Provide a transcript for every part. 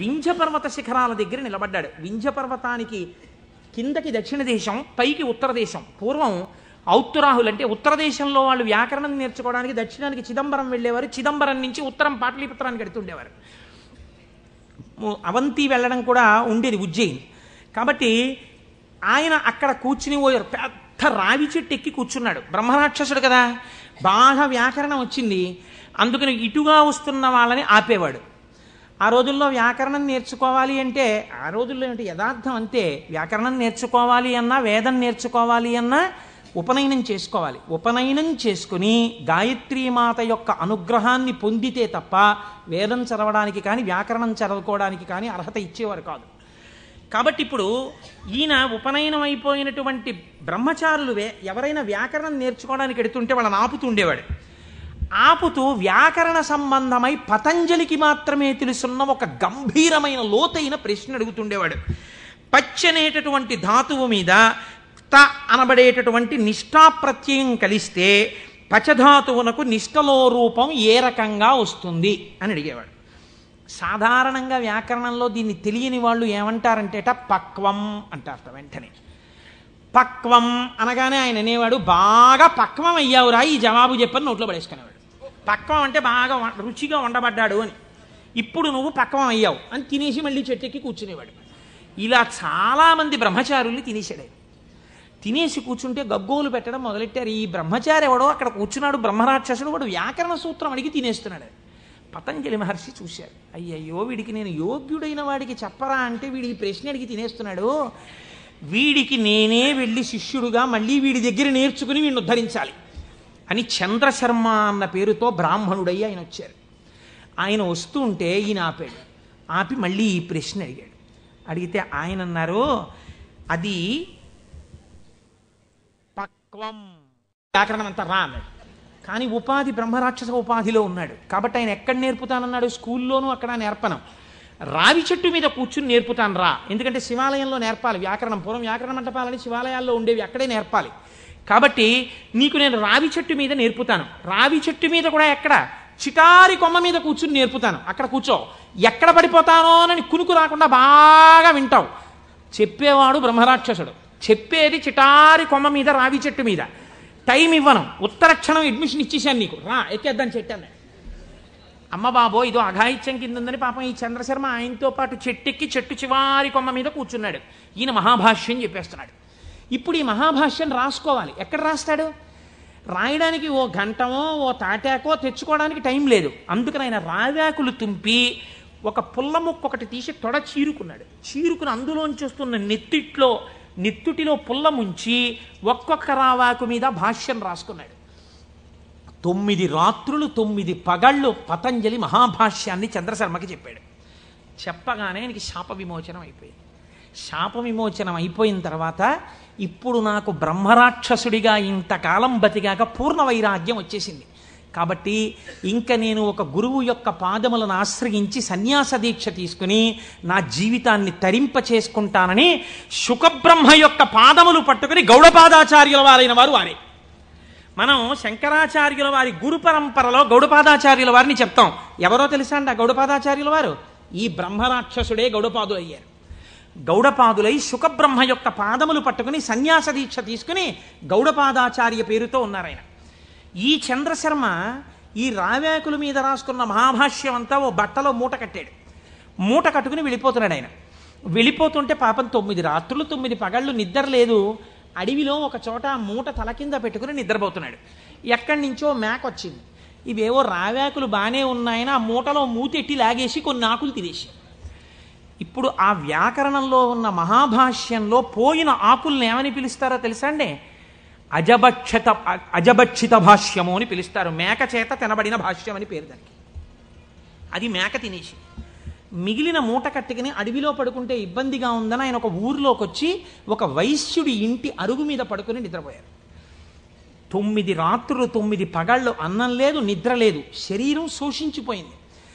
వింధ్య పర్వత శిఖరాల దగ్గర నిలబడ్డాడు వింధ్య పర్వతానికి కిందకి దక్షిణ దేశం పైకి ఉత్తర దేశం పూర్వం ఔత్తరాహులు అంటే ఉత్తర దేశంలో వాళ్ళు వ్యాకరణం నేర్చుకోవడానికి దక్షిణానికి చిదంబరం వెళ్ళేవారు చిదంబరం నుంచి ఉత్తరం పాటలీపుత్రానికి వెడుతుండేవారు ము- అవంతి వెళ్ళడం కూడా ఉండేది ఉజ్జయిని కాబట్టి ఆయన అక్కడ కూర్చుని ఓ పెద్ద రావి చెట్టు ఎక్కి కూర్చున్నాడు బ్రహ్మరాక్షసుడు కదా బాగా వ్యాకరణం వచ్చింది అందుకని ఇటుగా వస్తున్న వాళ్ళని ఆపేవాడు ఆ రోజుల్లో వ్యాకరణం నేర్చుకోవాలి అంటే ఆ రోజుల్లో ఏంటి యథార్థం అంతే వ్యాకరణం నేర్చుకోవాలి అన్నా వేదం నేర్చుకోవాలి అన్నా ఉపనయనం చేసుకోవాలి ఉపనయనం చేసుకుని గాయత్రీమాత యొక్క అనుగ్రహాన్ని పొందితే తప్ప వేదం చదవడానికి కానీ వ్యాకరణం చదువుకోవడానికి కానీ అర్హత ఇచ్చేవారు కాదు కాబట్టి ఇప్పుడు ఈయన ఉపనయనం అయిపోయినటువంటి బ్రహ్మచారులు వే- ఎవరైనా వ్యాకరణం నేర్చుకోవడానికి ఎడుతుంటే వాళ్ళని ఆపుతుండేవాడు ఆపుతూ వ్యాకరణ సంబంధమై పతంజలికి మాత్రమే తెలుసున్న ఒక గంభీరమైన లోతైన ప్రశ్న అడుగుతుండేవాడు పచ్చనేటటువంటి ధాతువు మీద త అనబడేటటువంటి నిష్ఠా ప్రత్యయం కలిస్తే పచధాతువునకు నిష్టలో రూపం ఏ రకంగా వస్తుంది అని అడిగేవాడు సాధారణంగా వ్యాకరణంలో దీన్ని తెలియని వాళ్ళు ఏమంటారంటేట పక్వం అంటారట వెంటనే పక్వం అనగానే ఆయన అనేవాడు బాగా పక్వం అయ్యావురా ఈ జవాబు చెప్పని నోట్లో పడేసుకునేవాడు పక్వం అంటే బాగా వ- రుచిగా వండబడ్డాడు అని ఇప్పుడు నువ్వు పక్వం అయ్యావు అని తినేసి మళ్ళీ చెట్టెక్కి కూర్చునేవాడు ఇలా చాలామంది బ్రహ్మచారుల్ని తినేసాడు ఆయన. తినేసి కూర్చుంటే గగ్గోలు పెట్టడం మొదలెట్టారు ఈ బ్రహ్మచారి ఎవడో అక్కడ కూర్చున్నాడు బ్రహ్మరాక్షసుడు వాడు వ్యాకరణ సూత్రం అడిగి తినేస్తున్నాడు పతంజలి మహర్షి చూశారు అయ్యయ్యో వీడికి నేను యోగ్యుడైన వాడికి చెప్పరా అంటే వీడి ఈ ప్రశ్న అడిగి తినేస్తున్నాడు వీడికి నేనే వెళ్ళి శిష్యుడుగా మళ్ళీ వీడి దగ్గర నేర్చుకుని వీడిని ఉద్ధరించాలి అని చంద్రశర్మ అన్న పేరుతో బ్రాహ్మణుడై ఆయన వచ్చారు ఆయన వస్తూ ఉంటే ఈయన ఆపాడు ఆపి మళ్ళీ ఈ ప్రశ్న అడిగాడు అడిగితే ఆయన అన్నారు అది పక్వం వ్యాకరణం అంతా రా అన్నాడు కానీ ఉపాధి బ్రహ్మరాక్షస ఉపాధిలో ఉన్నాడు కాబట్టి ఆయన ఎక్కడ నేర్పుతానన్నాడు స్కూల్లోనూ అక్కడ నేర్పను రావి చెట్టు మీద కూర్చుని నేర్పుతాను రా ఎందుకంటే శివాలయంలో నేర్పాలి వ్యాకరణం పూర్వం వ్యాకరణ మంటపాలని శివాలయాల్లో ఉండేవి అక్కడే నేర్పాలి కాబట్టి నీకు నేను రావి చెట్టు మీద నేర్పుతాను రావి చెట్టు మీద కూడా ఎక్కడ చిటారి కొమ్మ మీద కూర్చుని నేర్పుతాను అక్కడ కూర్చో ఎక్కడ పడిపోతానో అని కునుకు రాకుండా బాగా వింటావు చెప్పేవాడు బ్రహ్మరాక్షసుడు చెప్పేది చిటారి కొమ్మ మీద రావి చెట్టు మీద టైం ఇవ్వను ఉత్తర క్షణం అడ్మిషన్ ఇచ్చేసాను నీకు రా ఎక్కేద్దాం చెట్టు అన్నాడు అమ్మ బాబో ఇదో అఘాయిత్యం కింద ఉందని పాపం ఈ చంద్రశర్మ ఆయనతో పాటు చెట్టెక్కి చెట్టు చివారి కొమ్మ మీద కూర్చున్నాడు ఈయన మహాభాష్యం చెప్పేస్తున్నాడు ఇప్పుడు ఈ మహాభాష్యం రాసుకోవాలి ఎక్కడ రాస్తాడు రాయడానికి ఓ గంటమో ఓ తాటాకో తెచ్చుకోవడానికి టైం లేదు అందుకని ఆయన రావాకులు తుంపి ఒక పుల్ల ముక్క ఒకటి తీసి తొడ చీరుకున్నాడు చీరుకుని అందులోంచి వస్తున్న నెత్తిట్లో నెత్తుటిలో పుల్ల ముంచి ఒక్కొక్క రావాకు మీద భాష్యం రాసుకున్నాడు తొమ్మిది రాత్రులు తొమ్మిది పగళ్ళు పతంజలి మహాభాష్యాన్ని చంద్రశర్మకి చెప్పాడు చెప్పగానే ఆయనకి శాప విమోచనం అయిపోయింది శాప విమోచనం అయిపోయిన తర్వాత ఇప్పుడు నాకు బ్రహ్మరాక్షసుడిగా ఇంతకాలం బతిగాక పూర్ణ వైరాగ్యం వచ్చేసింది కాబట్టి ఇంక నేను ఒక గురువు యొక్క పాదములను ఆశ్రయించి సన్యాస దీక్ష తీసుకుని నా జీవితాన్ని తరింప చేసుకుంటానని శుకబ్రహ్మ యొక్క పాదములు పట్టుకుని గౌడపాదాచార్యుల వారైన వారు వారే మనం శంకరాచార్యుల వారి గురు పరంపరలో గౌడపాదాచార్యుల వారిని చెప్తాం ఎవరో తెలుసా అండి ఆ గౌడపాదాచార్యుల వారు ఈ బ్రహ్మరాక్షసుడే గౌడపాదులు అయ్యారు గౌడపాదులై శుకబ్రహ్మ యొక్క పాదములు పట్టుకుని సన్యాస దీక్ష తీసుకుని గౌడపాదాచార్య పేరుతో ఉన్నారు ఆయన ఈ చంద్రశర్మ ఈ రావ్యాకుల మీద రాసుకున్న మహాభాష్యం అంతా ఓ బట్టలో మూట కట్టాడు మూట కట్టుకుని వెళ్ళిపోతున్నాడు ఆయన వెళ్ళిపోతుంటే పాపం తొమ్మిది రాత్రులు తొమ్మిది పగళ్ళు నిద్ర లేదు అడవిలో ఒక చోట ఆ మూట తల కింద పెట్టుకుని నిద్రపోతున్నాడు ఎక్కడి నుంచో మేక వచ్చింది ఇవేవో రావ్యాకులు బాగానే ఉన్నాయని ఆ మూటలో మూతెట్టి లాగేసి కొన్ని ఆకులు తినేసి ఇప్పుడు ఆ వ్యాకరణంలో ఉన్న మహాభాష్యంలో పోయిన ఆకుల్ని ఏమని పిలుస్తారో తెలుసా అండి అజభక్షత అజభక్షిత భాష్యము అని పిలుస్తారు మేక చేత తినబడిన భాష్యం అని పేరు దానికి అది మేక తినేసి మిగిలిన మూట కట్టుకుని అడవిలో పడుకుంటే ఇబ్బందిగా ఉందని ఆయన ఒక ఊరిలోకి వచ్చి ఒక వైశ్యుడి ఇంటి అరుగు మీద పడుకుని నిద్రపోయారు తొమ్మిది రాత్రులు తొమ్మిది పగళ్ళు అన్నం లేదు నిద్ర లేదు శరీరం శోషించిపోయింది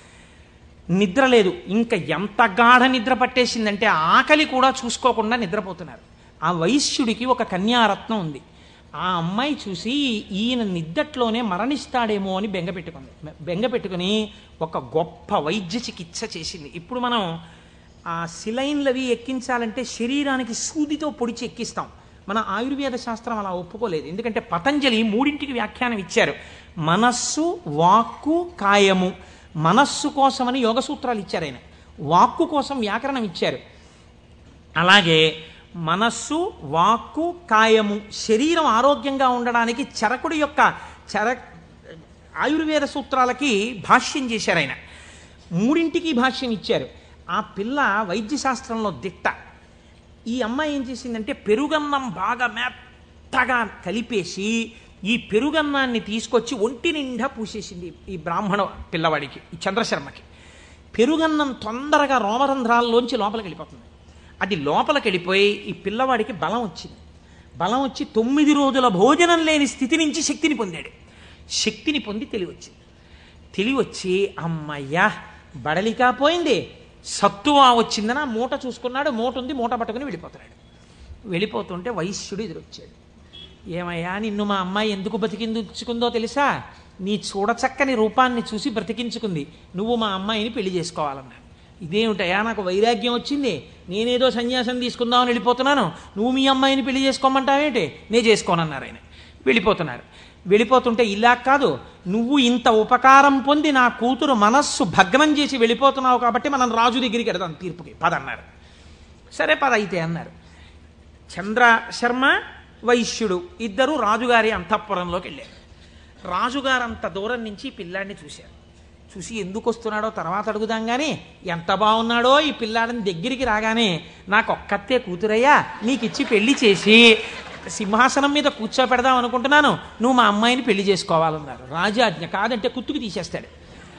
నిద్ర లేదు ఇంకా ఎంత గాఢ నిద్ర పట్టేసిందంటే ఆకలి కూడా చూసుకోకుండా నిద్రపోతున్నారు ఆ వైశ్యుడికి ఒక కన్యారత్నం ఉంది ఆ అమ్మాయి చూసి ఈయన నిద్దట్లోనే మరణిస్తాడేమో అని బెంగ పెట్టుకుంది బెంగ పెట్టుకుని ఒక గొప్ప వైద్య చికిత్స చేసింది ఇప్పుడు మనం ఆ సిలైన్లు అవి ఎక్కించాలంటే శరీరానికి సూదితో పొడిచి ఎక్కిస్తాం మన ఆయుర్వేద శాస్త్రం అలా ఒప్పుకోలేదు ఎందుకంటే పతంజలి మూడింటికి వ్యాఖ్యానం ఇచ్చారు మనస్సు వాక్కు కాయము మనస్సు కోసమని యోగ సూత్రాలు ఇచ్చారు ఆయన వాక్కు కోసం వ్యాకరణం ఇచ్చారు అలాగే మనస్సు వాక్కు కాయము శరీరం ఆరోగ్యంగా ఉండడానికి చరకుడి యొక్క చర ఆయుర్వేద సూత్రాలకి భాష్యం చేశారు ఆయన మూడింటికి భాష్యం ఇచ్చారు ఆ పిల్ల వైద్యశాస్త్రంలో దిట్ట ఈ అమ్మాయి ఏం చేసిందంటే పెరుగన్నం బాగా మెత్తగా కలిపేసి ఈ పెరుగన్నాన్ని తీసుకొచ్చి ఒంటి నిండా పూసేసింది ఈ బ్రాహ్మణ పిల్లవాడికి ఈ చంద్రశర్మకి పెరుగన్నం తొందరగా రోమరంధ్రాల్లోంచి లోపలికి వెళ్ళిపోతుంది అది లోపలికి వెళ్ళిపోయి ఈ పిల్లవాడికి బలం వచ్చింది బలం వచ్చి తొమ్మిది రోజుల భోజనం లేని స్థితి నుంచి శక్తిని పొందాడు శక్తిని పొంది తెలివి వచ్చింది తెలివి వచ్చి అమ్మయ్యా బడలికా పోయింది సత్తువా వచ్చిందని ఆ మూట చూసుకున్నాడు మూట ఉంది మూట పట్టుకుని వెళ్ళిపోతున్నాడు వెళ్ళిపోతుంటే వైశ్యుడు ఎదురొచ్చాడు ఏమయ్యా నిన్ను మా అమ్మాయి ఎందుకు బతికించుకుందో తెలుసా నీ చూడచక్కని రూపాన్ని చూసి బ్రతికించుకుంది నువ్వు మా అమ్మాయిని పెళ్లి చేసుకోవాలన్నాడు ఇదేమిటయా నాకు వైరాగ్యం వచ్చింది నేనేదో సన్యాసం తీసుకుందామని వెళ్ళిపోతున్నాను నువ్వు మీ అమ్మాయిని పెళ్లి చేసుకోమంటావేంటి నే చేసుకోనన్నారు ఆయన వెళ్ళిపోతున్నారు వెళ్ళిపోతుంటే ఇలా కాదు నువ్వు ఇంత ఉపకారం పొంది నా కూతురు మనస్సు భగ్నం చేసి వెళ్ళిపోతున్నావు కాబట్టి మనం రాజు దగ్గరికి వెడదాం తీర్పుకి పదన్నారు సరే పద అయితే అన్నారు చంద్ర శర్మ వైశ్యుడు ఇద్దరు రాజుగారి అంతఃపురంలోకి వెళ్ళారు రాజుగారు అంత దూరం నుంచి పిల్లాడిని చూశారు చూసి ఎందుకు వస్తున్నాడో తర్వాత అడుగుదాం కానీ ఎంత బాగున్నాడో ఈ పిల్లాడిని దగ్గరికి రాగానే నాకు ఒక్కతే కూతురయ్యా నీకు ఇచ్చి పెళ్లి చేసి సింహాసనం మీద కూర్చోపెడదాం అనుకుంటున్నాను నువ్వు మా అమ్మాయిని పెళ్లి చేసుకోవాలన్నారు రాజాజ్ఞ కాదంటే కుత్తుకు తీసేస్తాడు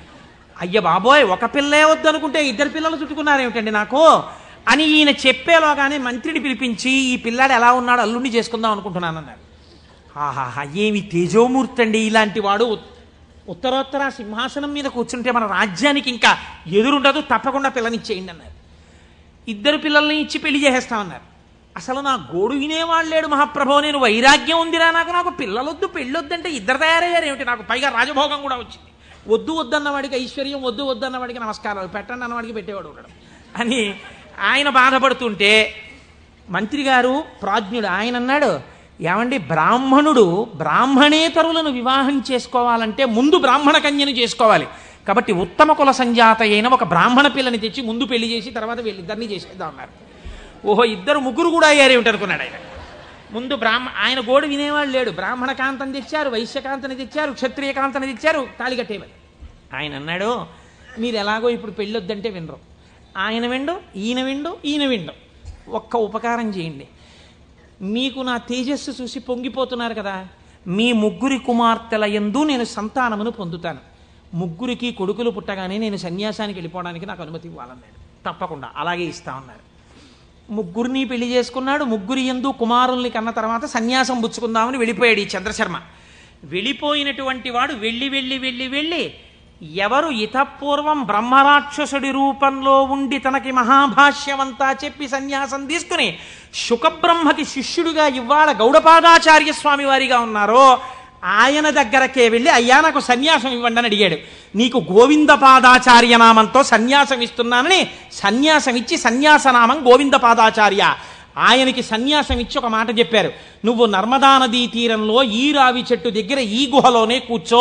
అయ్య బాబోయ్ ఒక పిల్లే వద్దనుకుంటే ఇద్దరు పిల్లలు చుట్టుకున్నారేమిటండి నాకు అని ఈయన చెప్పేలోగానే మంత్రిని పిలిపించి ఈ పిల్లాడు ఎలా ఉన్నాడో అల్లుండి చేసుకుందాం అనుకుంటున్నాను అన్నారు ఆహాహా ఏమి తేజోమూర్తి అండి ఇలాంటి వాడు ఉత్- ఉత్తరోత్తర సింహాసనం మీద కూర్చుంటే మన రాజ్యానికి ఇంకా ఎదురుండదు తప్పకుండా పిల్లనిచ్చేయండి అన్నారు ఇద్దరు పిల్లల్ని ఇచ్చి పెళ్లి చేసేస్తామన్నారు అసలు నా గోడు వినేవాడు లేడు మహాప్రభో నేను వైరాగ్యం ఉందిరా నాకు నాకు పిల్లలొద్దు పెళ్ళొద్దంటే ఇద్దరు తయారయ్యారు ఏమిటి నాకు పైగా రాజభోగం కూడా వచ్చింది వద్దు వద్దన్న వాడికి ఐశ్వర్యం వద్దు వద్దన్న వాడికి నమస్కారాలు పెట్టండి అన్నవాడికి పెట్టేవాడు ఉండడం అని ఆయన బాధపడుతుంటే మంత్రి గారు ప్రాజ్ఞుడు ఆయన అన్నాడు ఏమండి బ్రాహ్మణుడు బ్రాహ్మణేతరులను వివాహం చేసుకోవాలంటే ముందు బ్రాహ్మణ కన్యను చేసుకోవాలి కాబట్టి ఉత్తమ కుల సంజాత అయిన ఒక బ్రాహ్మణ పిల్లని తెచ్చి ముందు పెళ్లి చేసి తర్వాత వీళ్ళిద్దరిని చేసేద్దాం అన్నారు ఓహో ఇద్దరు ముగ్గురు కూడా అయ్యారేమిటి అనుకున్నాడు ఆయన ముందు బ్రాహ్మ ఆయన గోడు వినేవాడు లేడు బ్రాహ్మణ కాంతని తెచ్చారు వైశ్యకాంతని తెచ్చారు క్షత్రియ కాంతని తెచ్చారు తాళి కట్టేవారు ఆయన అన్నాడు మీరు ఎలాగో ఇప్పుడు పెళ్ళొద్దంటే వినరు ఆయన విండు ఈయన విండు ఈయన విండు ఒక్క ఉపకారం చేయండి మీకు నా తేజస్సు చూసి పొంగిపోతున్నారు కదా మీ ముగ్గురి కుమార్తెల ఎందు నేను సంతానమును పొందుతాను ముగ్గురికి కొడుకులు పుట్టగానే నేను సన్యాసానికి వెళ్ళిపోవడానికి నాకు అనుమతి ఇవ్వాలన్నాడు తప్పకుండా అలాగే ఇస్తా ఉన్నారు ముగ్గురిని పెళ్లి చేసుకున్నాడు ముగ్గురి ఎందు కుమారుల్ని కన్న తర్వాత సన్యాసం పుచ్చుకుందామని వెళ్ళిపోయాడు ఈ చంద్రశర్మ వెళ్ళిపోయినటువంటి వాడు వెళ్ళి వెళ్ళి వెళ్ళి వెళ్ళి ఎవరు ఇతపూర్వం బ్రహ్మరాక్షసుడి రూపంలో ఉండి తనకి మహాభాష్యమంతా చెప్పి సన్యాసం తీసుకుని శుకబ్రహ్మకి శిష్యుడిగా ఇవాళ గౌడపాదాచార్య స్వామి వారిగా ఉన్నారో ఆయన దగ్గరకే వెళ్ళి అయ్యా నాకు సన్యాసం ఇవ్వండి అని అడిగాడు నీకు గోవిందపాదాచార్య నామంతో సన్యాసం ఇస్తున్నానని సన్యాసం ఇచ్చి సన్యాసనామం గోవిందపాదాచార్య ఆయనకి సన్యాసం ఇచ్చి ఒక మాట చెప్పారు నువ్వు నర్మదా నదీ తీరంలో ఈ రావి చెట్టు దగ్గర ఈ గుహలోనే కూర్చో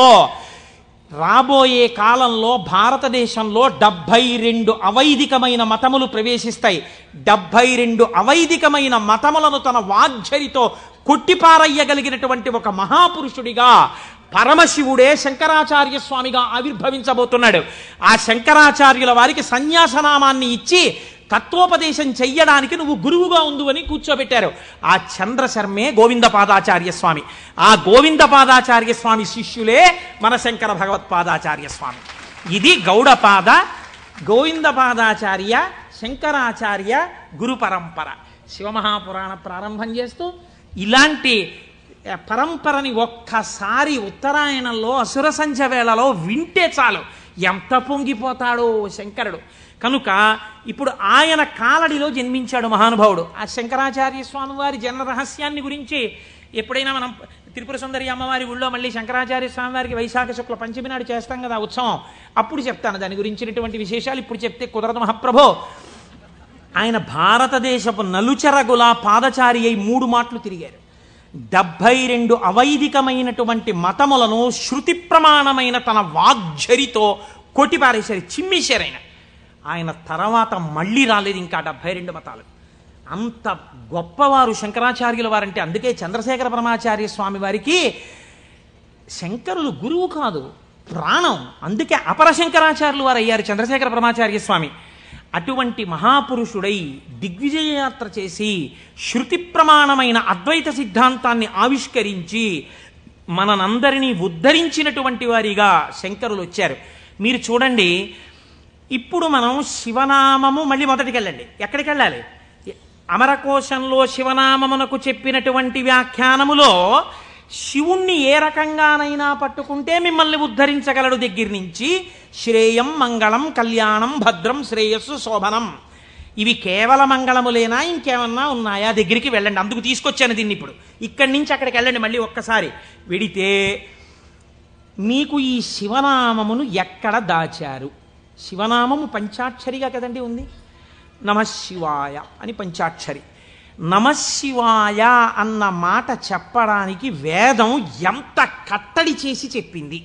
రాబోయే కాలంలో భారతదేశంలో డెబ్భై రెండు అవైదికమైన మతములు ప్రవేశిస్తాయి డెబ్భై రెండు అవైదికమైన మతములను తన వాగ్జరితో కొట్టిపారయ్యగలిగినటువంటి ఒక మహాపురుషుడిగా పరమశివుడే శంకరాచార్య స్వామిగా ఆవిర్భవించబోతున్నాడు ఆ శంకరాచార్యుల వారికి సన్యాసనామాన్ని ఇచ్చి తత్వోపదేశం చెయ్యడానికి నువ్వు గురువుగా ఉండు అని కూర్చోబెట్టారు ఆ చంద్రశర్మే గోవిందపాదాచార్య స్వామి ఆ గోవిందపాదాచార్య స్వామి శిష్యులే మన శంకర భగవత్పాదాచార్య స్వామి ఇది గౌడపాద గోవిందపాదాచార్య శంకరాచార్య గురు పరంపర శివమహాపురాణ ప్రారంభం చేస్తూ ఇలాంటి ఆ, పరంపరని ఒక్కసారి ఉత్తరాయణంలో అసుర సంధ్య వేళలో వింటే చాలు ఎంత పొంగిపోతాడో శంకరుడు కనుక ఇప్పుడు ఆయన కాలడిలో జన్మించాడు మహానుభావుడు ఆ శంకరాచార్య స్వామి వారి జన్మ రహస్యాన్ని గురించి ఎప్పుడైనా మనం త్రిపుర సుందరి అమ్మవారి ఊళ్ళో మళ్ళీ శంకరాచార్య స్వామి వారికి వైశాఖ శుక్ల పంచమి నాడు చేస్తాం కదా ఉత్సవం అప్పుడు చెప్తాను దాని గురించినటువంటి విశేషాలు ఇప్పుడు చెప్తే కుదరదు మహాప్రభో ఆయన భారతదేశపు నలుచెరగుల పాదచారి అయి మూడు మాటలు తిరిగారు డెబ్భై రెండు అవైదికమైనటువంటి మతములను శృతి ప్రమాణమైన తన వాగ్జరితో కొట్టిపారేశారు చిమ్మేశారు ఆయన ఆయన తర్వాత మళ్ళీ రాలేదు ఇంకా డెబ్భై రెండు మతాలు అంత గొప్పవారు శంకరాచార్యుల వారంటే అందుకే చంద్రశేఖర పరమాచార్య స్వామి వారికి శంకరులు గురువు కాదు ప్రాణం అందుకే అపర శంకరాచార్యులు వారు అయ్యారు చంద్రశేఖర పరమాచార్య స్వామి అటువంటి మహాపురుషుడై దిగ్విజయ యాత్ర చేసి శృతి ప్రమాణమైన అద్వైత సిద్ధాంతాన్ని ఆవిష్కరించి మననందరినీ ఉద్ధరించినటువంటి వారిగా శంకరులు వచ్చారు మీరు చూడండి ఇప్పుడు మనం శివనామము మళ్ళీ మొదటికి వెళ్ళండి ఎక్కడికి వెళ్ళాలి అమరకోశంలో శివనామమునకు చెప్పినటువంటి వ్యాఖ్యానములో శివుణ్ణి ఏ రకంగానైనా పట్టుకుంటే మిమ్మల్ని ఉద్ధరించగలడు దగ్గర నుంచి శ్రేయం మంగళం కళ్యాణం భద్రం శ్రేయస్సు శోభనం ఇవి కేవల మంగళములేనా ఇంకేమన్నా ఉన్నాయా దగ్గరికి వెళ్ళండి అందుకు తీసుకొచ్చాను దీన్ని ఇప్పుడు ఇక్కడి నుంచి అక్కడికి వెళ్ళండి మళ్ళీ ఒక్కసారి వెడితే మీకు ఈ శివనామమును ఎక్కడ దాచారు శివనామము పంచాక్షరిగా కదండి ఉంది నమశివాయ అని పంచాక్షరి నమశివాయ అన్న మాట చెప్పడానికి వేదం ఎంత కట్టడి చేసి చెప్పింది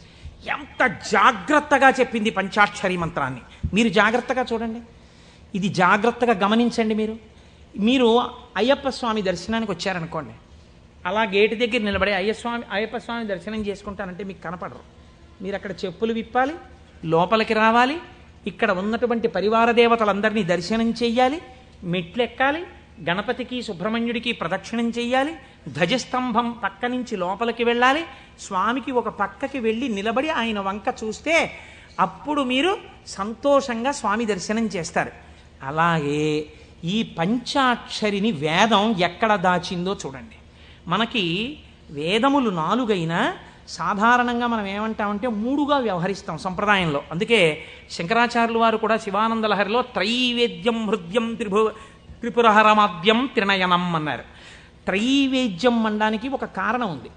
ఎంత జాగ్రత్తగా చెప్పింది పంచాక్షరి మంత్రాన్ని మీరు జాగ్రత్తగా చూడండి ఇది జాగ్రత్తగా గమనించండి మీరు మీరు అయ్యప్ప స్వామి దర్శనానికి వచ్చారనుకోండి అలా గేటు దగ్గర నిలబడి అయ్యస్వామి అయ్యప్ప స్వామి దర్శనం చేసుకుంటానంటే మీకు కనపడరు మీరు అక్కడ చెప్పులు విప్పాలి లోపలికి రావాలి ఇక్కడ ఉన్నటువంటి పరివార దేవతలందరినీ దర్శనం చెయ్యాలి మెట్లు ఎక్కాలి గణపతికి సుబ్రహ్మణ్యుడికి ప్రదక్షిణం చెయ్యాలి ధ్వజస్తంభం పక్క నుంచి లోపలికి వెళ్ళాలి స్వామికి ఒక పక్కకి వెళ్ళి నిలబడి ఆయన వంక చూస్తే అప్పుడు మీరు సంతోషంగా స్వామి దర్శనం చేస్తారు అలాగే ఈ పంచాక్షరిని వేదం ఎక్కడ దాచిందో చూడండి మనకి వేదములు నాలుగైనా సాధారణంగా మనం ఏమంటామంటే మూడుగా వ్యవహరిస్తాం సంప్రదాయంలో అందుకే శంకరాచార్యులు వారు కూడా శివానంద లహరిలో త్రైవేద్యం హృద్యం త్రిభు త్రిపురహరమాద్యం త్రినయనం అన్నారు త్రైవేద్యం అనడానికి ఒక కారణం ఉంది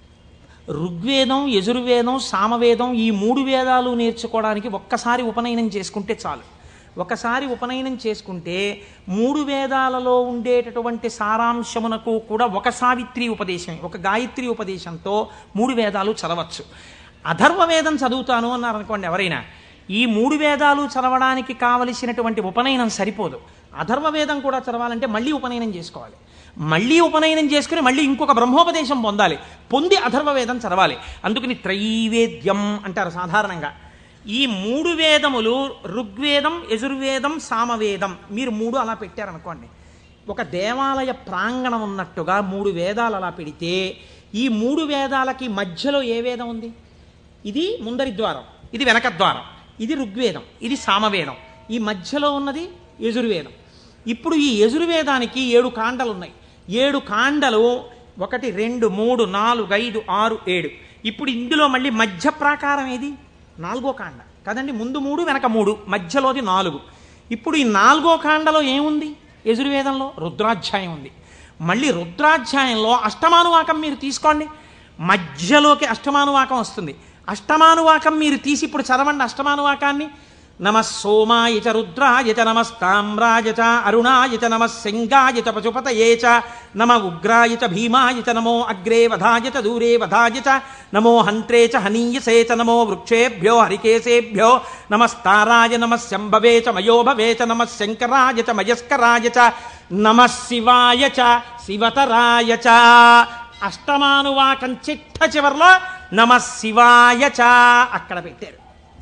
ఋగ్వేదం యజుర్వేదం సామవేదం ఈ మూడు వేదాలు నేర్చుకోవడానికి ఒక్కసారి ఉపనయనం చేసుకుంటే చాలు ఒకసారి ఉపనయనం చేసుకుంటే మూడు వేదాలలో ఉండేటటువంటి సారాంశమునకు కూడా ఒక సావిత్రి ఉపదేశం ఒక గాయత్రి ఉపదేశంతో మూడు వేదాలు చదవచ్చు అధర్వ వేదం చదువుతాను అన్నారు అనుకోండి ఎవరైనా ఈ మూడు వేదాలు చదవడానికి కావలసినటువంటి ఉపనయనం సరిపోదు అధర్వ వేదం కూడా చదవాలంటే మళ్ళీ ఉపనయనం చేసుకోవాలి మళ్ళీ ఉపనయనం చేసుకుని మళ్ళీ ఇంకొక బ్రహ్మోపదేశం పొందాలి పొంది అధర్వ వేదం చదవాలి అందుకని త్రైవేద్యం అంటారు సాధారణంగా ఈ మూడు వేదములు ఋగ్వేదం యజుర్వేదం సామవేదం మీరు మూడు అలా పెట్టారనుకోండి ఒక దేవాలయ ప్రాంగణం ఉన్నట్టుగా మూడు వేదాలు అలా పెడితే ఈ మూడు వేదాలకి మధ్యలో ఏ వేదం ఉంది ఇది ముందరి ద్వారం ఇది వెనక ద్వారం ఇది ఋగ్వేదం ఇది సామవేదం ఈ మధ్యలో ఉన్నది యజుర్వేదం ఇప్పుడు ఈ యజుర్వేదానికి ఏడు కాండలు ఉన్నాయి ఏడు కాండలు ఒకటి రెండు మూడు నాలుగు ఐదు ఆరు ఏడు ఇప్పుడు ఇందులో మళ్ళీ మధ్య ప్రాకారం ఏది నాలుగో కాండ కదండి ముందు మూడు వెనక మూడు మధ్యలోది నాలుగు ఇప్పుడు ఈ నాలుగో కాండలో ఏముంది యజుర్వేదంలో రుద్రాధ్యాయం ఉంది మళ్ళీ రుద్రాధ్యాయంలో అష్టమానువాకం మీరు తీసుకోండి మధ్యలోకి అష్టమానువాకం వస్తుంది అష్టమానువాకం మీరు తీసి ఇప్పుడు చదవండి అష్టమానువాకాన్ని నమ సోమాయ చ రుద్రాయ చ నమస్తామ్రాయ చ అరుణాయ చ నమ సింగాయ చ పశుపతయే చ నమ ఉగ్రాయ చ భీమాయ చ నమో అగ్రే వధాయ చ దూరే వధాయ చ నమో హంత్రే చ హనీయసే చ నమో వృక్షేభ్యో హరికేశేభ్యో నమస్తారాయ నమ శంభవే చ మయో భవే చ నమ శంకరాయ చ మయస్కరాయ చ నమ శివాయ చ శివతరాయ చ అష్టమానువాకం చిట్ట చివరిలో నమ శివాయ చ అక్కడ పెట్టారు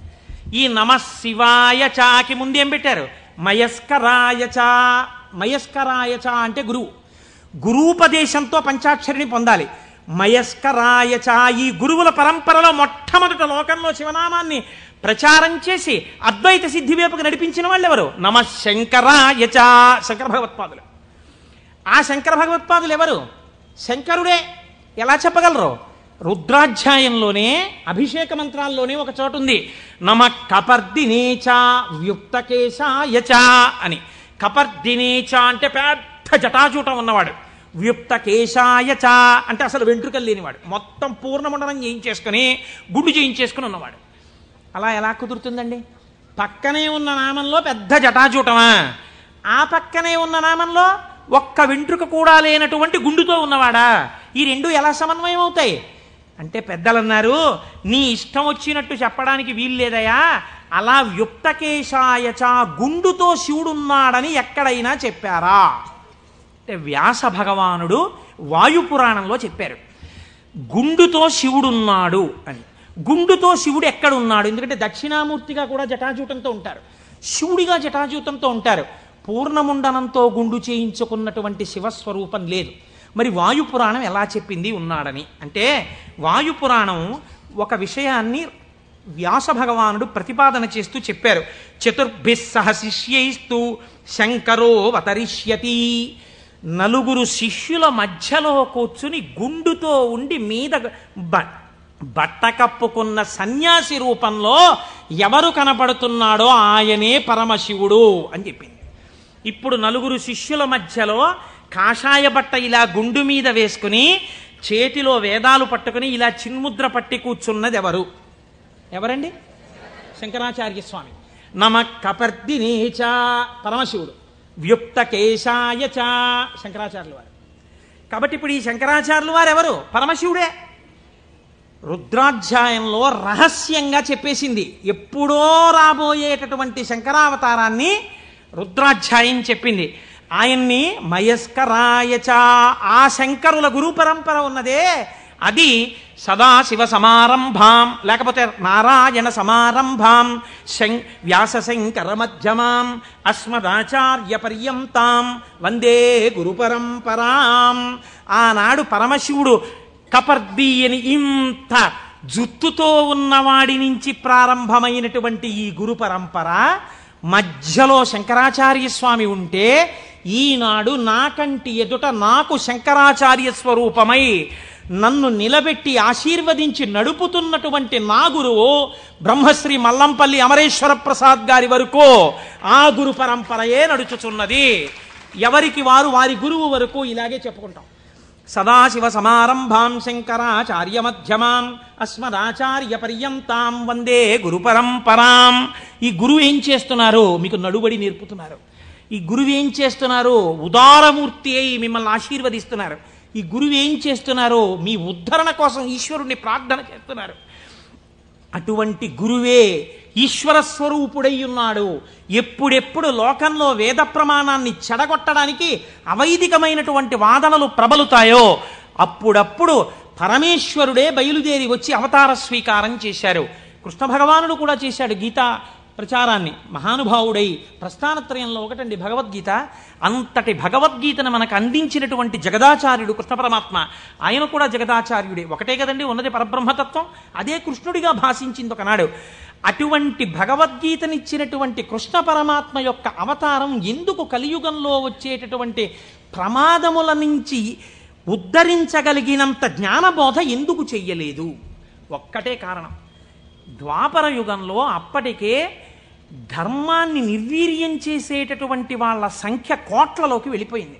ఈ నమ శివాయ చాకి ముందేం పెట్టారు మయస్కరాయ చ మయస్కరాయ చ అంటే గురువు గురూపదేశంతో పంచాక్షరిని పొందాలి మయస్కరాయ చ ఈ గురువుల పరంపరలో మొట్టమొదట లోకంలో శివనామాన్ని ప్రచారం చేసి అద్వైత సిద్ధి వైపుకు నడిపించిన వాళ్ళు ఎవరు నమ శంకరాయ చ శంకర భగవత్పాదులు ఆ శంకర భగవత్పాదులు ఎవరు శంకరుడే ఎలా చెప్పగలరు రుద్రాధ్యాయంలోనే అభిషేక మంత్రాల్లోనే ఒక చోటు ఉంది నమ కపర్దినేచ వ్యుక్తకేశాయచ అని కపర్దినేచ అంటే పెద్ద జటాజూటం ఉన్నవాడు వ్యుప్త కేశాయ చ అంటే అసలు వెంట్రుకలు లేనివాడు మొత్తం పూర్ణమండలం చేయించేసుకుని గుడ్డు చేయించేసుకుని ఉన్నవాడు అలా ఎలా కుదురుతుందండి పక్కనే ఉన్న నామంలో పెద్ద జటాజూటమా ఆ పక్కనే ఉన్న నామంలో ఒక్క వెంట్రుక కూడా లేనటువంటి గుండుతో ఉన్నవాడా ఈ రెండు ఎలా సమన్వయం అవుతాయి అంటే పెద్దలు అన్నారు నీ ఇష్టం వచ్చినట్టు చెప్పడానికి వీలు లేదయా అలా వ్యుక్తకేశాయచ గుండుతో శివుడున్నాడని ఎక్కడైనా చెప్పారా అంటే వ్యాస భగవానుడు వాయుపురాణంలో చెప్పారు గుండుతో శివుడున్నాడు అని గుండుతో శివుడు ఎక్కడున్నాడు ఎందుకంటే దక్షిణామూర్తిగా కూడా జటాజూటంతో ఉంటారు శివుడిగా జటాజూతంతో ఉంటారు పూర్ణముండనంతో గుండు చేయించుకున్నటువంటి శివస్వరూపం లేదు మరి వాయుపురాణం ఎలా చెప్పింది ఉన్నాడని అంటే వాయుపురాణం ఒక విషయాన్ని వ్యాస భగవానుడు ప్రతిపాదన చేస్తూ చెప్పారు చతుర్భి సహ శిష్యైస్తూ శంకరో అవతరిష్యతి నలుగురు శిష్యుల మధ్యలో కూర్చుని గుండుతో ఉండి మీద బ- బట్ట కప్పుకున్న సన్యాసి రూపంలో ఎవరు కనపడుతున్నాడో ఆయనే పరమశివుడు అని చెప్పింది ఇప్పుడు నలుగురు శిష్యుల మధ్యలో కాషాయ బట్ట ఇలా గుండు మీద వేసుకుని చేతిలో వేదాలు పట్టుకుని ఇలా చిన్ముద్ర పట్టి కూర్చున్నది ఎవరు ఎవరండి శంకరాచార్య స్వామి నమ కపర్దినేచ పరమశివుడు వ్యుక్త కేశాయ చ శంకరాచార్యుల వారు కాబట్టి ఇప్పుడు ఈ శంకరాచార్యుల వారు ఎవరు పరమశివుడే రుద్రాధ్యాయంలో రహస్యంగా చెప్పేసింది ఎప్పుడో రాబోయేటటువంటి శంకరావతారాన్ని రుద్రాధ్యాయం చెప్పింది ఆయన్ని మయస్కరాయచ ఆ శంకరుల గురు పరంపర ఉన్నదే అది సదాశివ సమారంభాం లేకపోతే నారాయణ సమారంభాం శం వ్యాస శంకర మధ్యమాం అస్మదాచార్య పర్యంతాం వందే గురు పరంపరాం ఆనాడు పరమశివుడు కపర్ది అని ఇంత జుత్తుతో ఉన్నవాడి నుంచి ప్రారంభమైనటువంటి ఈ గురు పరంపర మధ్యలో శంకరాచార్య స్వామి ఉంటే ఈనాడు నాకంటి ఎదుట నాకు శంకరాచార్య స్వరూపమై నన్ను నిలబెట్టి ఆశీర్వదించి నడుపుతున్నటువంటి నా గురువు బ్రహ్మశ్రీ మల్లంపల్లి అమరేశ్వర ప్రసాద్ గారి వరకు ఆ గురు పరంపరయే నడుచుచున్నది ఎవరికి వారు వారి గురువు వరకు ఇలాగే చెప్పుకుంటాం సదాశివ సమారంభాం శంకరాచార్య మధ్యమాం అస్మదాచార్య పర్యంతాం వందే గురు పరంపరాం ఈ గురువు ఏం చేస్తున్నారు మీకు నడుబడి నేర్పుతున్నారు ఈ గురువు ఏం చేస్తున్నారు ఉదారమూర్తి అయి మిమ్మల్ని ఆశీర్వదిస్తున్నారు ఈ గురువు ఏం చేస్తున్నారు మీ ఉద్ధరణ కోసం ఈశ్వరుణ్ణి ప్రార్థన చేస్తున్నారు అటువంటి గురువే ఈశ్వర స్వరూపుడై ఉన్నాడు ఎప్పుడెప్పుడు లోకంలో వేద ప్రమాణాన్ని చెడగొట్టడానికి అవైదికమైనటువంటి వాదనలు ప్రబలుతాయో అప్పుడప్పుడు పరమేశ్వరుడే బయలుదేరి వచ్చి అవతార స్వీకారం చేశారు కృష్ణ భగవానుడు కూడా చేశాడు గీతా ప్రచారాన్ని మహానుభావుడై ప్రస్థానత్రయంలో ఒకటండి భగవద్గీత అంతటి భగవద్గీతను మనకు అందించినటువంటి జగదాచార్యుడు కృష్ణ పరమాత్మ ఆయన కూడా జగదాచార్యుడే ఒకటే కదండి ఉన్నది పరబ్రహ్మతత్వం అదే కృష్ణుడిగా భాషించింది ఒకనాడు అటువంటి భగవద్గీతనిచ్చినటువంటి కృష్ణ పరమాత్మ యొక్క అవతారం ఎందుకు కలియుగంలో వచ్చేటటువంటి ప్రమాదముల నుంచి ఉద్ధరించగలిగినంత జ్ఞానబోధ ఎందుకు చెయ్యలేదు ఒక్కటే కారణం ద్వాపర యుగంలో అప్పటికే ధర్మాన్ని నిర్వీర్యం చేసేటటువంటి వాళ్ళ సంఖ్య కోట్లలోకి వెళ్ళిపోయింది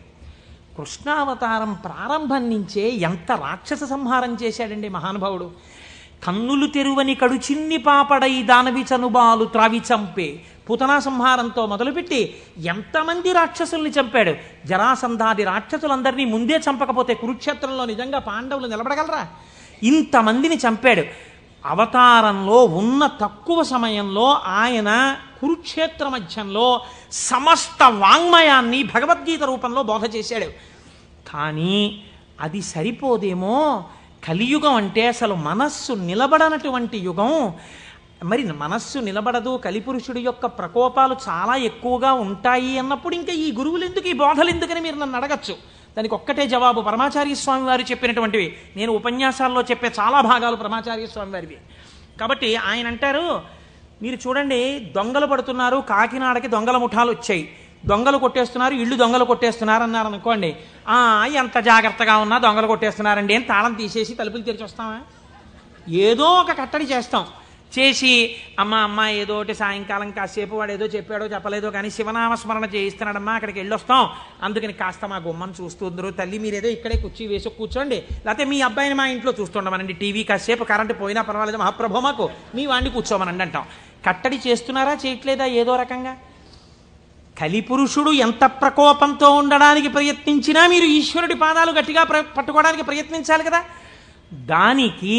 కృష్ణావతారం ప్రారంభం నుంచే ఎంత రాక్షస సంహారం చేశాడండి మహానుభావుడు కన్నులు తెరువని కడు చిన్ని పాపడై దానవి చనుబాలు త్రావి చంపే పుతనా సంహారంతో మొదలుపెట్టి ఎంతమంది రాక్షసుల్ని చంపాడు జరాసంధాది రాక్షసులందరినీ ముందే చంపకపోతే కురుక్షేత్రంలో నిజంగా పాండవులు నిలబడగలరా ఇంతమందిని చంపాడు అవతారంలో ఉన్న తక్కువ సమయంలో ఆయన కురుక్షేత్ర మధ్యంలో సమస్త వాంగ్మయాన్ని భగవద్గీత రూపంలో బోధ చేశాడు కానీ అది సరిపోదేమో కలియుగం అంటే అసలు మనస్సు నిలబడనటువంటి యుగం మరి మనస్సు నిలబడదు కలిపురుషుడి యొక్క ప్రకోపాలు చాలా ఎక్కువగా ఉంటాయి అన్నప్పుడు ఇంకా ఈ గురువులు ఎందుకు ఈ బోధలు ఎందుకని మీరు నన్ను అడగచ్చు దానికి ఒక్కటే జవాబు పరమాచార్య స్వామి వారు చెప్పినటువంటివి నేను ఉపన్యాసాల్లో చెప్పే చాలా భాగాలు పరమాచార్య స్వామి వారివి కాబట్టి ఆయన అంటారు మీరు చూడండి దొంగలు పడుతున్నారు కాకినాడకి దొంగల ముఠాలు వచ్చాయి దొంగలు కొట్టేస్తున్నారు ఇళ్ళు దొంగలు కొట్టేస్తున్నారు అన్నారు అనుకోండి "ఆ, ఎంత జాగ్రత్తగా ఉన్నా దొంగలు కొట్టేస్తున్నారండి అని తాళం తీసేసి తలుపులు తెరిచి వస్తామా ఏదో ఒక కట్టడి చేస్తాం చేసి అమ్మ అమ్మ ఏదో ఒకటి సాయంకాలం కాసేపు వాడు ఏదో చెప్పాడో చెప్పలేదో కానీ శివనామస్మరణ చేయిస్తున్నాడమ్మా అక్కడికి వెళ్ళొస్తాం అందుకని కాస్త మా గుమ్మని చూస్తుందరు తల్లి మీరేదో ఇక్కడే కుర్చీ వేసి కూర్చోండి లేకపోతే మీ అబ్బాయిని మా ఇంట్లో చూస్తుండమనండి టీవీ కాసేపు కరెంటు పోయినా పర్వాలేదు మహాప్రభు మాకు మీ వాడిని కూర్చోమనండి అంటాం కట్టడి చేస్తున్నారా చేయట్లేదా ఏదో రకంగా కలిపురుషుడు ఎంత ప్రకోపంతో ఉండడానికి ప్రయత్నించినా మీరు ఈశ్వరుడి పాదాలు గట్టిగా ప్ర- పట్టుకోవడానికి ప్రయత్నించాలి కదా దానికి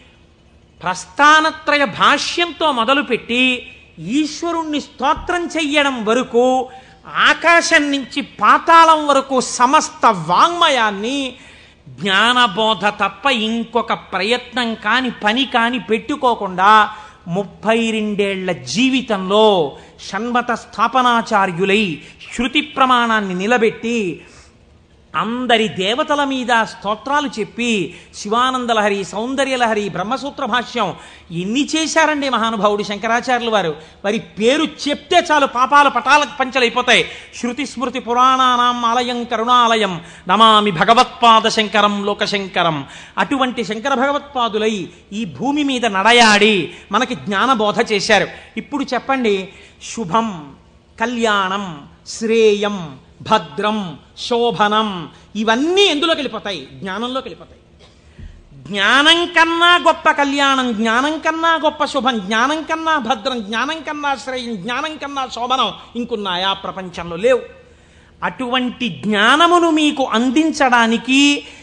ప్రస్థానత్రయ భాష్యంతో మొదలుపెట్టి ఈశ్వరుణ్ణి స్తోత్రం చెయ్యడం వరకు ఆకాశం నుంచి పాతాళం వరకు సమస్త వాంగ్మయాన్ని జ్ఞానబోధ తప్ప ఇంకొక ప్రయత్నం కాని పని కాని పెట్టుకోకుండా ముప్పై రెండేళ్ల జీవితంలో షణ్మత స్థాపనాచార్యులై శృతి ప్రమాణాన్ని నిలబెట్టి అందరి దేవతల మీద స్తోత్రాలు చెప్పి శివానందలహరి సౌందర్యలహరి బ్రహ్మసూత్ర భాష్యం ఎన్ని చేశారండి మహానుభావుడు శంకరాచార్యులు వారు వారి పేరు చెప్తే చాలు పాపాల పటాల పంచలైపోతాయి శృతి స్మృతి పురాణానాం ఆలయం కరుణాలయం నమామి భగవత్పాద శంకరం లోకశంకరం అటువంటి శంకర భగవత్పాదులై ఈ భూమి మీద నడయాడి మనకి జ్ఞానబోధ చేశారు ఇప్పుడు చెప్పండి శుభం కళ్యాణం శ్రేయం భద్రం శోభనం ఇవన్నీ ఎందులోకి వెళ్ళిపోతాయి జ్ఞానంలోకి వెళ్ళిపోతాయి జ్ఞానం కన్నా గొప్ప కళ్యాణం జ్ఞానం కన్నా గొప్ప శుభం జ్ఞానం కన్నా భద్రం జ్ఞానం కన్నా శ్రేయం జ్ఞానం కన్నా శోభనం ఇంకున్నాయా ప్రపంచంలో లేవు అటువంటి జ్ఞానమును మీకు అందించడానికి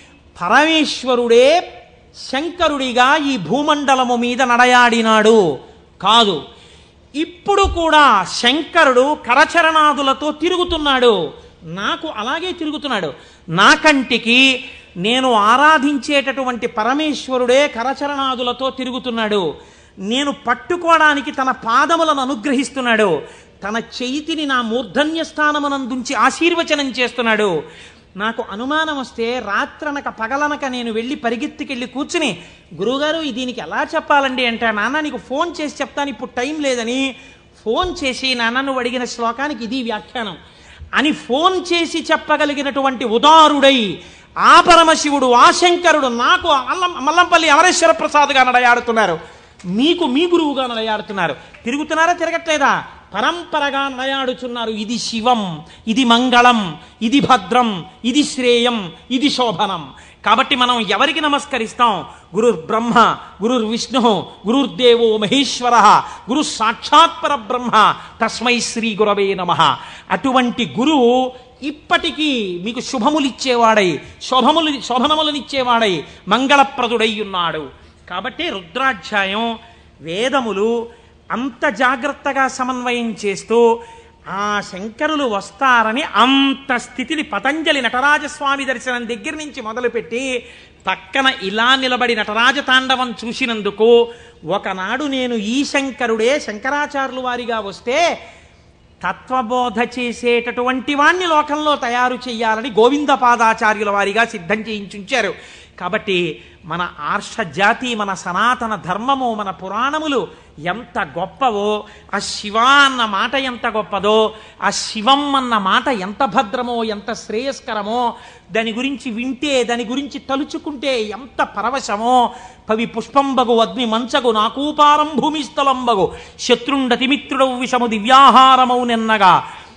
పరమేశ్వరుడే శంకరుడిగా ఈ భూమండలము మీద నడయాడినాడు కాదు ఇప్పుడు కూడా శంకరుడు కరచరణాదులతో తిరుగుతున్నాడు నాకు అలాగే తిరుగుతున్నాడు నా కంటికి నేను ఆరాధించేటటువంటి పరమేశ్వరుడే కరచరణాదులతో తిరుగుతున్నాడు నేను పట్టుకోవడానికి తన పాదములను అనుగ్రహిస్తున్నాడు తన చేతిని నా మూర్ధన్య స్థానమునందుంచి ఆశీర్వచనం చేస్తున్నాడు నాకు అనుమానం వస్తే రాత్రనక పగలనక నేను వెళ్ళి పరిగెత్తికెళ్ళి కూర్చుని గురువుగారు ఇది దీనికి ఎలా చెప్పాలండి అంటే నాన్న నీకు ఫోన్ చేసి చెప్తాను ఇప్పుడు టైం లేదని ఫోన్ చేసి నాన్న నువ్వు అడిగిన శ్లోకానికి ఇది వ్యాఖ్యానం అని ఫోన్ చేసి చెప్పగలిగినటువంటి ఉదారుడై ఆ పరమశివుడు ఆ శంకరుడు నాకు అల్లం మల్లంపల్లి అమరేశ్వర ప్రసాద్గా నడయాడుతున్నారు మీకు మీ గురువుగా నడయాడుతున్నారు తిరుగుతున్నారా తిరగట్లేదా పరంపరగా నడయాడుచున్నారు ఇది శివం ఇది మంగళం ఇది భద్రం ఇది శ్రేయం ఇది శోభనం కాబట్టి మనం ఎవరికి నమస్కరిస్తాం గురుర్ బ్రహ్మ గురుర్ విష్ణు గురుర్దేవో మహేశ్వర గురు సాక్షాత్ పరబ్రహ్మ తస్మై శ్రీ గురవే నమ అటువంటి గురువు ఇప్పటికీ మీకు శుభములిచ్చేవాడై శోభములు శోభనములనిచ్చేవాడై మంగళప్రదుడై ఉన్నాడు కాబట్టి రుద్రాధ్యాయం వేదములు అంత జాగ్రత్తగా సమన్వయం చేస్తూ ఆ శంకరులు వస్తారని అంత స్థితిని పతంజలి నటరాజస్వామి దర్శనం దగ్గర నుంచి మొదలుపెట్టి పక్కన ఇలా నిలబడి నటరాజ తాండవం చూసినందుకు ఒకనాడు నేను ఈ శంకరుడే శంకరాచార్యులు వారిగా వస్తే తత్వబోధ చేసేటటువంటి వాణ్ణి లోకంలో తయారు చేయాలని గోవిందపాదాచార్యుల వారిగా సిద్ధం చేయించుంచారు కాబట్టి మన ఆర్ష జాతి మన సనాతన ధర్మము మన పురాణములు ఎంత గొప్పవో ఆ శివ అన్న మాట ఎంత గొప్పదో ఆ శివం అన్న మాట ఎంత భద్రమో ఎంత శ్రేయస్కరమో దాని గురించి వింటే దాని గురించి తలుచుకుంటే ఎంత పరవశమో పవి పుష్పంబగు అగ్ని మంచగు నాకూపారం భూమిస్థలంబగు శత్రుండతిమిత్రుడవు విషము దివ్యాహారమౌ నెన్నగా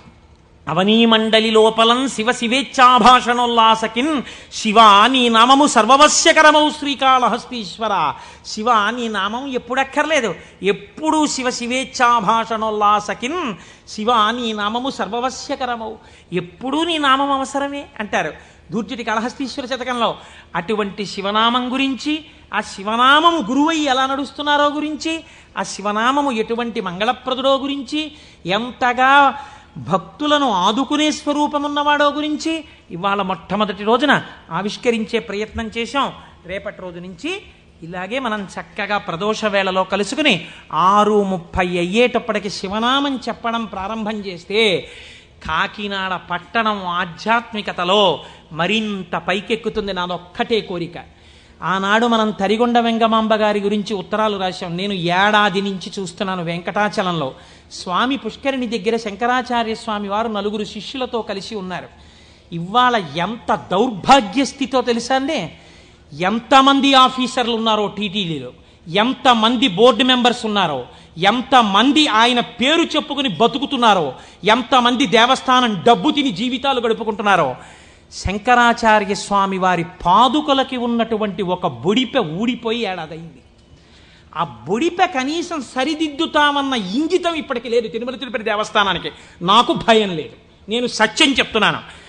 అవనీమండలి లోపలం శివ శివేచ్ఛాభాషణోల్లాసకిన్ శివ నీ నామము సర్వవశ్యకరమౌ శ్రీకాళహస్తీశ్వర శివ నీ నామం ఎప్పుడక్కర్లేదు ఎప్పుడు శివ శివేచ్ఛాభాషణోల్లాసకిన్ శివ నీ నామము సర్వవశ్యకరమౌ ఎప్పుడూ నీ నామం అవసరమే అంటారు దూర్జటి కళహస్తీశ్వర శతకంలో అటువంటి శివనామం గురించి ఆ శివనామము గురువై ఎలా నడుస్తున్నారో గురించి ఆ శివనామము ఎటువంటి మంగళప్రదుడో గురించి ఎంతగా భక్తులను ఆదుకునే స్వరూపమున్నవాడో గురించి ఇవాళ మొట్టమొదటి రోజున ఆవిష్కరించే ప్రయత్నం చేశాం రేపటి రోజు నుంచి ఇలాగే మనం చక్కగా ప్రదోష వేళలో కలుసుకుని ఆరు ముప్పై అయ్యేటప్పటికి శివనామం చెప్పడం ప్రారంభం చేస్తే కాకినాడ పట్టణం ఆధ్యాత్మికతలో మరింత పైకెక్కుతుంది నాదొక్కటే కోరిక ఆనాడు మనం తరిగొండ వెంగమాంబ గారి గురించి ఉత్తరాలు రాశాం నేను ఏడాది నుంచి చూస్తున్నాను వెంకటాచలంలో స్వామి పుష్కరిణి దగ్గర శంకరాచార్య స్వామి వారు నలుగురు శిష్యులతో కలిసి ఉన్నారు ఇవాళ ఎంత దౌర్భాగ్య స్థితో తెలుసా అండి ఎంతమంది ఆఫీసర్లు ఉన్నారో టీటీడీలో ఎంతమంది బోర్డు మెంబర్స్ ఉన్నారో ఎంతమంది ఆయన పేరు చెప్పుకుని బతుకుతున్నారో ఎంతమంది దేవస్థానం డబ్బు తిని జీవితాలు గడుపుకుంటున్నారో శంకరాచార్య స్వామి వారి పాదుకలకి ఉన్నటువంటి ఒక బొడిపె ఊడిపోయి ఏడాదైంది ఆ బొడిపె కనీసం సరిదిద్దుతామన్న ఇంగితం ఇప్పటికి లేదు తిరుమల తిరుపతి దేవస్థానానికి నాకు భయం లేదు నేను సత్యం చెప్తున్నాను